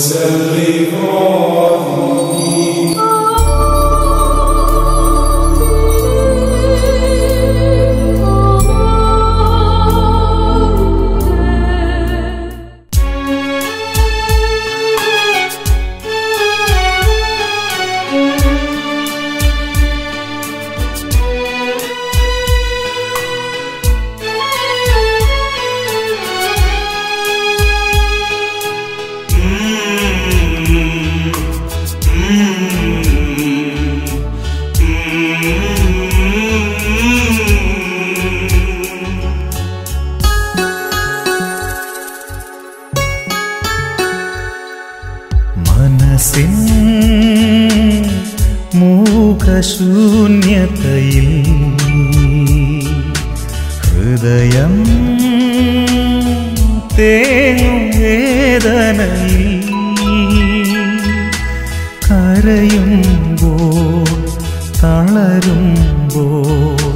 മനസ്സിൻ മൂകശൂന്യതയിൽ ഹൃദയം തേങ്ങും വേദനയിൽ കരയുമ്പോൾ തളരുമ്പോൾ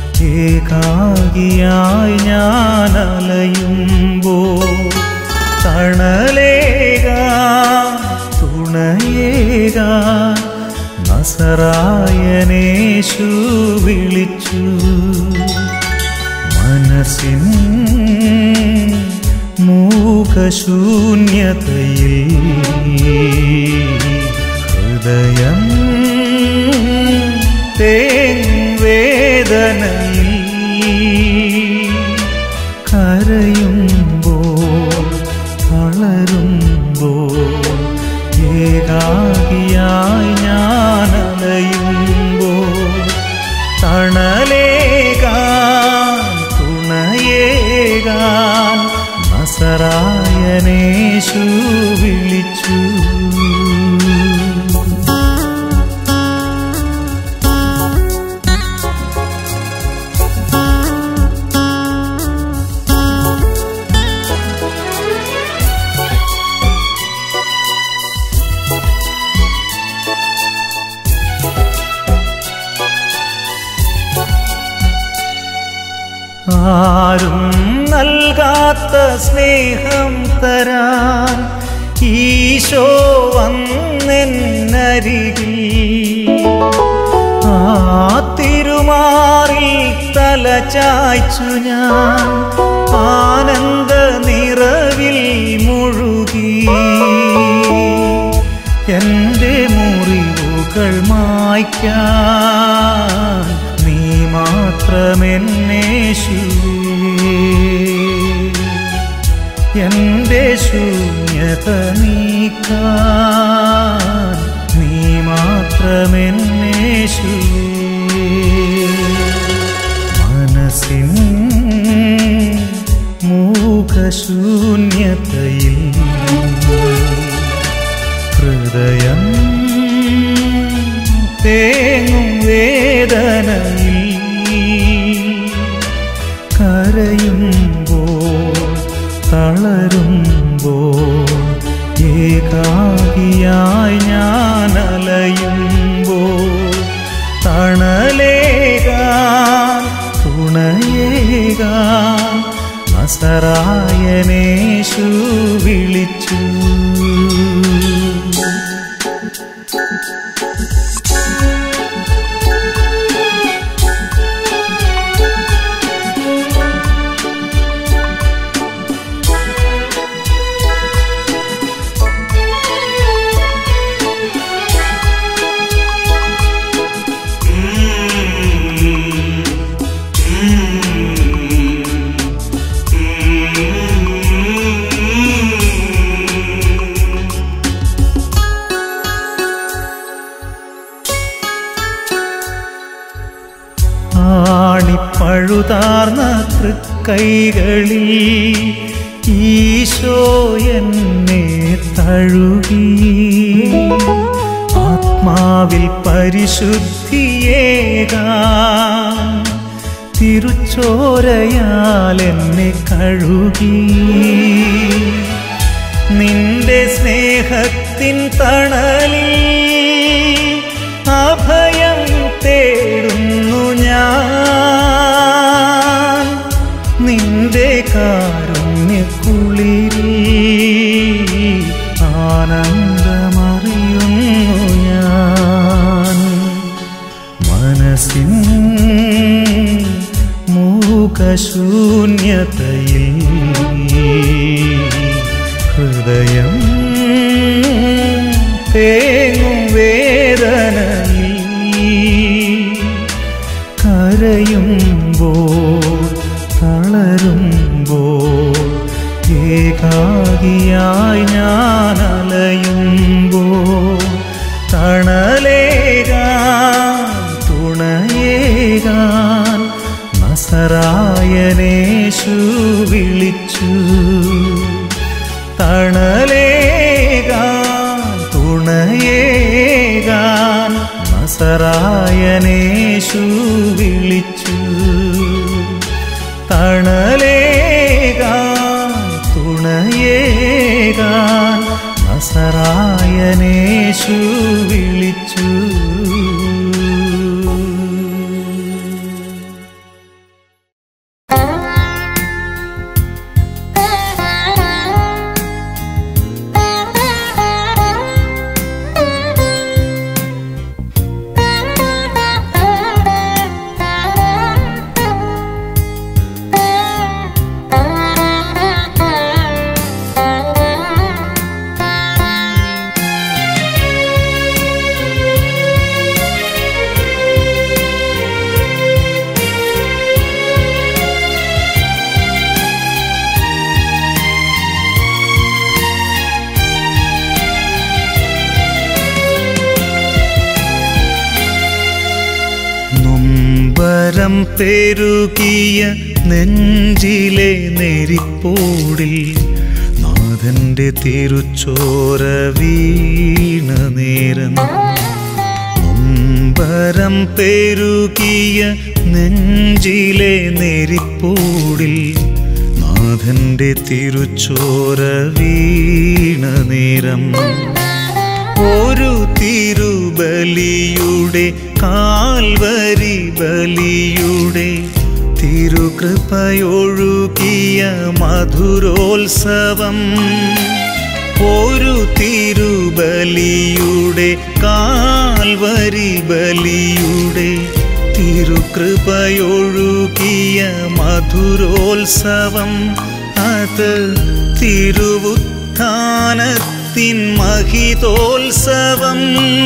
ഏകാകിയായി ഞാൻ അലയുമ്പോൾ തണലേകാൻ തുണയേകാൻ നസറായനേശു വിളിച്ചു മനസ്സിൻ മൂകശൂന്യതയിൽ ഹൃദയം തേവേദനയിൽ കരയുമ്പോൾ തളരുമ്പോൾ ഏകാകിയായി ഞാൻ അലയുമ്പോൾ തണലേകാൻ തുണയേകാൻ നസറായനേശു വിളിച്ചു ആരും നൽകാത്ത സ്നേഹം തരാൻ ഈശോ വന്നെന്നരികിൽ ആ തിരുമാറിൽ തല ചായ്ച്ചു ഞാൻ ആനന്ദ നിറവിൽ മുഴുകി എൻ്റെ മുറിവുകൾ മായ്ക്കാൻ നീ മാത്രമെന്നേശുവേ എൻ്റെ ശൂന്യത നീക്കാൻ നീ മാത്രമെന്നേശുവേ മനസ്സിൻ മൂകശൂന്യതയിൽ ഹൃദയം തേങ്ങും വേദനയിൽ കരയുമ്പോൾ തളരുമ്പോൾ ഏകാകിയായി ഞാൻ അലയുമ്പോൾ തണലേകാൻ തുണയേകാൻ നസറായനേശു വിളിച്ചു ആണിപ്പഴുതാർന്ന തൃക്കൈകളിൽ ഈശോ എന്നെ തഴുകി ആത്മാവിൽ പരിശുദ്ധിയേകാൻ തിരുച്ചോരയാൽ എന്നെ കഴുകി നിന്റെ സ്നേഹത്തിൻ തണലിൽ അഭയം തേടുന്നു ഞാൻ നിന്റെ കാരുണ്യക്കുളിരിൽ ആനന്ദ രോഗിയായി ഞാൻ അലയുമ്പോ തണലേകാൻ തുണയേകാൻ നസറായനേശു വിളിച്ചു തണലേകാൻ തുണയേകാൻ നസറായനേശു വിളിച്ചു തണലേകാൻ തുണയേകാൻ നസറായനേശു വിളിച്ചു നൊമ്പരം പെരുകിയ നെഞ്ചിലെ നെരിപ്പോടിൽ നാഥന്റെ തിരുച്ചോര വീണ നേരം നൊമ്പരം പെരുകിയ നെഞ്ചിലെ നെരിപ്പോടിൽ നാഥന്റെ തിരുച്ചോര വീണ നേരം ഒരു തിരുബലിയുടെ കാൽവരി ബലിയുടെ തിരുകൃപയൊഴുകിയ മധുരോത്സവം ഒരു തിരുബലിയുടെ കാൽവരി ബലിയുടെ തിരുകൃപയൊഴുകിയ മധുരോത്സവം അത് തിരുവുത്ഥാനത്തിൻ മഹിതോത്സവം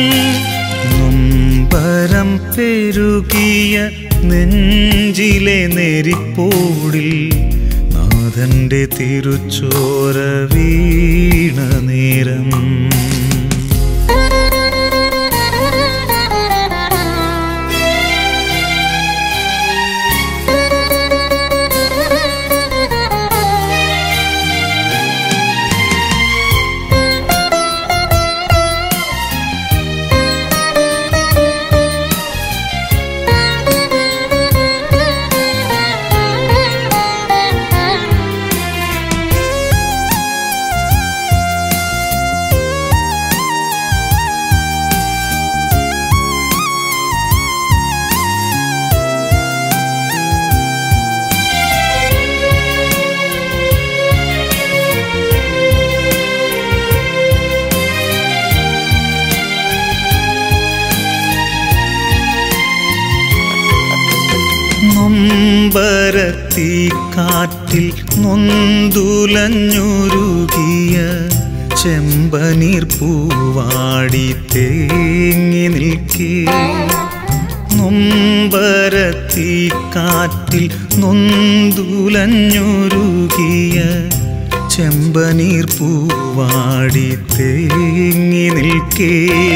നൊമ്പരം പെരുകിയ നെഞ്ചിലെ നെരിപ്പോടിൽ നാഥന്റെ തിരുച്ചോര വീണ നേരം നൊമ്പരത്തി കാറ്റിൽ നൊന്തുലഞ്ഞുരുകിയ ചെമ്പനീർ പൂവാടി തേങ്ങി നിൽക്കേ നൊമ്പരത്തി കാറ്റിൽ നൊന്തുലഞ്ഞുരുകിയ ചെമ്പനീർ പൂവാടി തേങ്ങി നിൽക്കേ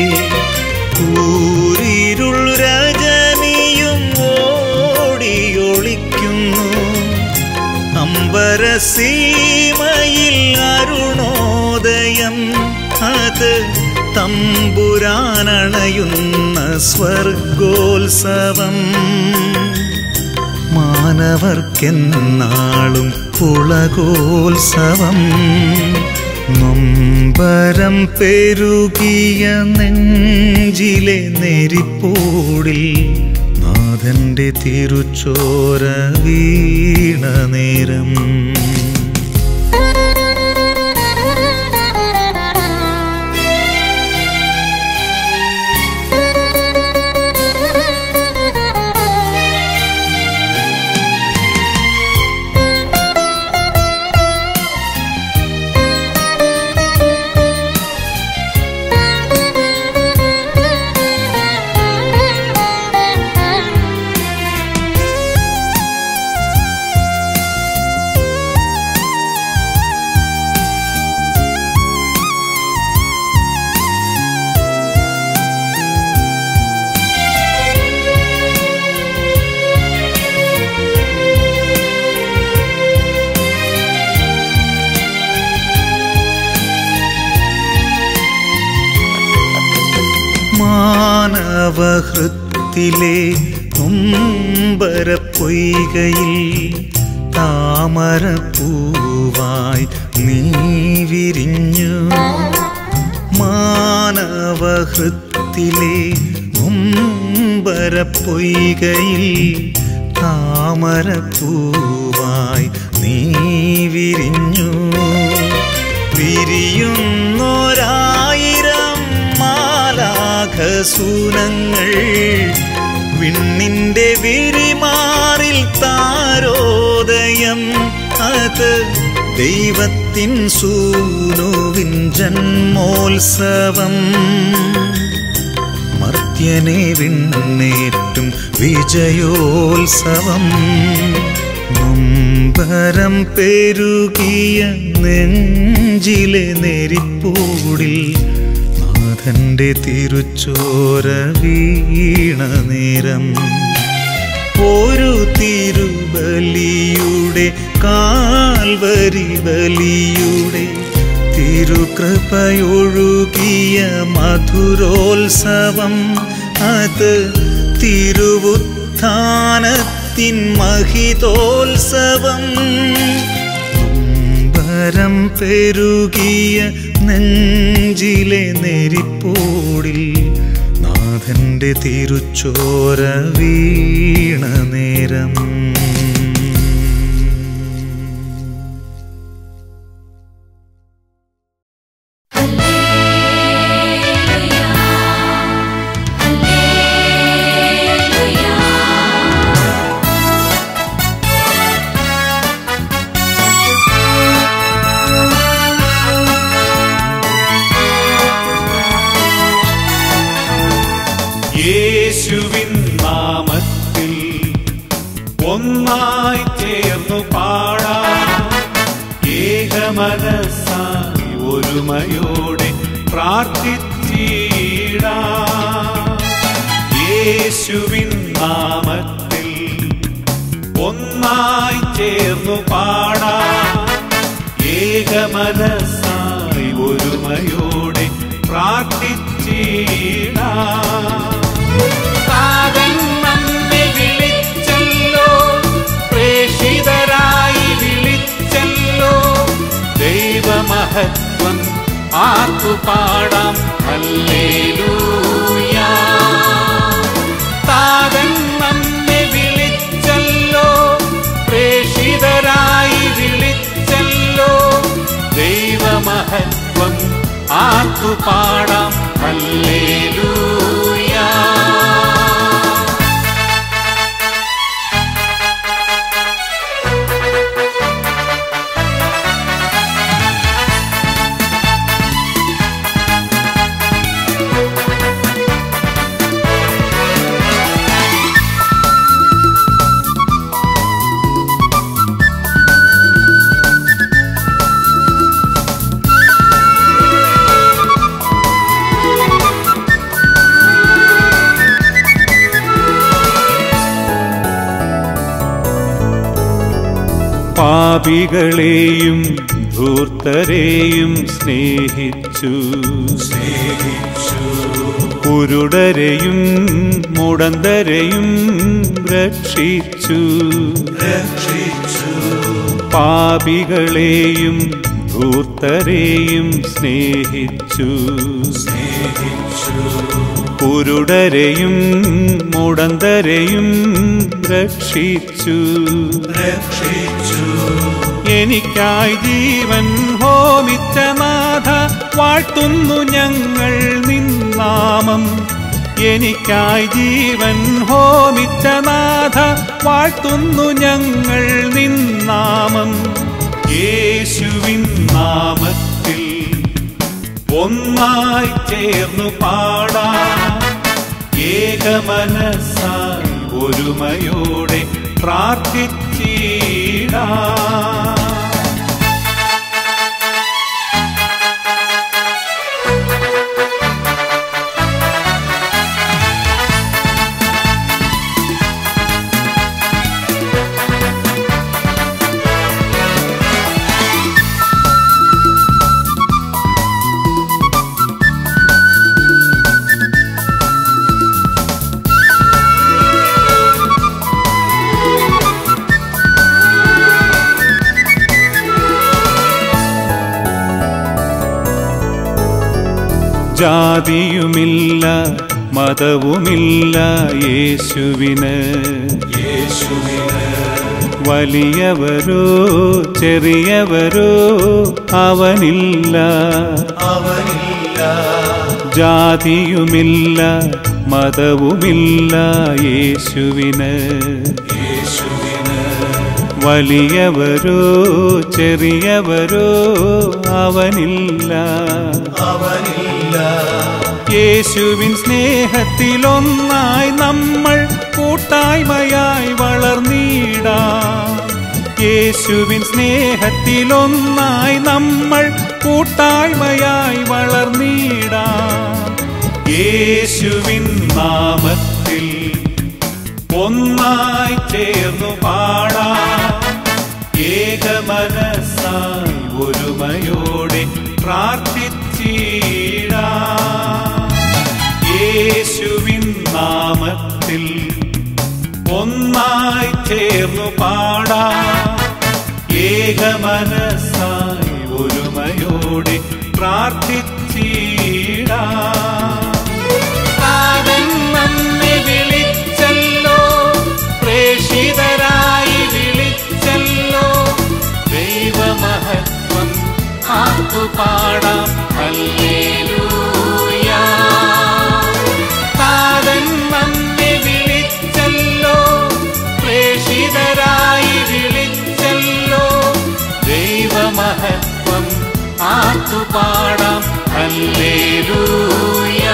കൂരിരുൾ രജനിയും ഓടിയൊളിക്കുന്നു അമ്പരസീമയിൽ അരുണോദയം അത് തമ്പുരാനണയുന്ന സ്വർഗോത്സവം മാനവർക്കെന്നാളും പുളകോത്സവം നൊമ്പരം പെരുകിയ നെഞ്ചിലെ നെരിപ്പോടിൽ നാഥന്റെ തിരുച്ചോര വീണ നേരം Thank you. മാനവഹൃത്തിലെ നൊമ്പരപ്പൊയ്കയിൽ താമരപ്പൂവായി നീ വിരിഞ്ഞു മാനവഹൃത്തിലെ നൊമ്പരപ്പൊയ്കയിൽ താമരപ്പൂവായി നീ വിരിഞ്ഞു വിരിയുന്നോരായിരം മാലാഖസൂനങ്ങൾ വിണ്ണിന്റെ വിരിമാറിൽ താരോദയം അത് ദൈവത്തിൻ സൂനുവിൻ ജന്മോത്സവം മർത്യനെ വിണ്ണേറ്റും വിജയോത്സവം നൊമ്പരം പെരുകിയ നെഞ്ചിലെ നെരിപ്പൂടിൽ നാഥന്റെ തിരുച്ചോര വീണ നേരം ഒരു തിരുബലിയുടെ കാൽവരി ബലിയുടെ തിരുകൃപയൊഴുകിയ മധുരോത്സവം അത് തിരുവുത്ഥാനത്തിൻ മഹിതോത്സവം നൊമ്പരം പെരുകിയ നെഞ്ചിലെ നെരിപ്പോടിൽ നാഥന്റെ തിരുച്ചോര വീണ നേരം യേശുവിൻ നാമത്തിൽ ഒന്നായി ചേർന്നു പാടാം ഏകമനസ്സായി ഒരുമയോടെ പ്രാർത്ഥിച്ചിടാം യേശുവിൻ നാമത്തിൽ ഒന്നായി ചേർന്നു പാടാം ഏകമനസ്സായി ഒരുമയോടെ പ്രാർത്ഥിച്ചിടാം താതൻ നമ്മെ വിളിച്ചല്ലോ പ്രേഷിതരായി വിളിച്ചല്ലോ ദൈവമഹത്വം ആർക്കു പാടാം ഹല്ലേലൂയ താതൻ നമ്മെ വിളിച്ചല്ലോ പ്രേഷിതരായി വിളിച്ചല്ലോ ദൈവമഹത്വം ആർക്കു പാടാം ഹല്ലേലൂയ പാപികളെയും ധൂർത്തരെയും സ്നേഹിച്ചു കുരുടരെയും മുടന്തരെയും രക്ഷിച്ചു പാപികളെയും ധൂർത്തരെയും സ്നേഹിച്ചു കുരുടരെയും മുടന്തരെയും രക്ഷിച്ചു എനിക്കായി ജീവൻ ഹോമിച്ച നാഥ വാഴ്ത്തുന്നു ഞങ്ങൾ നിന്നാമം എനിക്കായി ജീവൻ ഹോമിച്ച നാഥ വാഴ്ത്തുന്നു ഞങ്ങൾ നിന്നാമം യേശുവിൻ നാമത്തിൽ ഒന്നായി ചേർന്നു പാടാം ഏകമനസ്സായി ഒരുമയോടെ പ്രാർത്ഥിച്ചിടാം ജാതിയുമില്ല മതവുമില്ല യേശുവിന് വലിയവരോ ചെറിയവരോ അവനില്ല ജാതിയുമില്ല മതവുമില്ല യേശുവിന് വലിയവരോ ചെറിയവരോ അവനില്ല യേശുവിൻ സ്നേഹത്തിലൊന്നായി നമ്മൾ കൂട്ടായ്മയായി വളർന്നിടാം യേശുവിൻ സ്നേഹത്തിലൊന്നായി നമ്മൾ കൂട്ടായ്മയായി വളർന്നിടാം യേശുവിൻ നാമത്തിൽ ഒന്നായി ചേർന്നു പാടാം ഏകമനസ്സായി ഒരുമയോടെ പ്രാർത്ഥിച്ചിടാം യേശുവിൻ നാമത്തിൽ ഒന്നായി ചേർന്നു പാടാം ഏകമനസ്സായി ഒരുമയോടെ പ്രാർത്ഥിച്ചിടാം താതൻ നമ്മെ വിളിച്ചല്ലോ പ്രേഷിതരായി വിളിച്ചല്ലോ ദൈവമഹത്വം ആർത്തുപാടാം ഹല്ലേലൂയ താതൻ നമ്മെ വിളിച്ചല്ലോ പ്രേഷിതരായി വിളിച്ചല്ലോ ദൈവമഹത്വം ആർത്തുപാടാം ഹല്ലേലൂയ